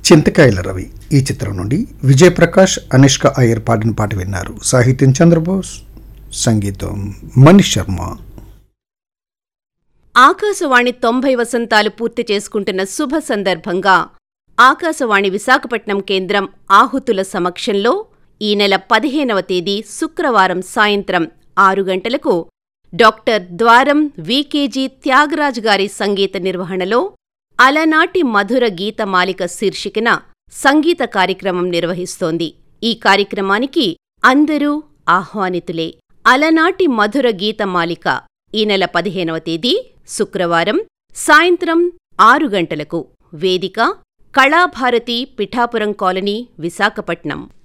చింతకాయల రవి ఈ చిత్రం నుండి విజయప్రకాష్ అనుష్క అయ్యర్ పాడిన పాట విన్నారు సాహిత్యం చంద్రబోస్ సంగీతం మనీష్ శర్మ ఆకాశవాణి తొంభై వసంతాలు పూర్తి చేసుకుంటున్న శుభ సందర్భంగా ఆకాశవాణి విశాఖపట్నం కేంద్రం ఆహుతుల సమక్షంలో ఈ నెల పదిహేనవ తేదీ శుక్రవారం సాయంత్రం ఆరు గంటలకు డాక్టర్ ద్వారం వికేజీ త్యాగరాజ్ గారి సంగీత నిర్వహణలో అలనాటి మధుర గీతమాలిక శీర్షికన సంగీత కార్యక్రమం నిర్వహిస్తోంది ఈ కార్యక్రమానికి అందరూ ఆహ్వానితులే అలనాటి మధుర గీతమాలిక ఈ నెల పదిహేనవ తేదీ శుక్రవారం సాయంత్రం ఆరు గంటలకు వేదిక కళాభారతి పిఠాపురం కాలనీ విశాఖపట్నం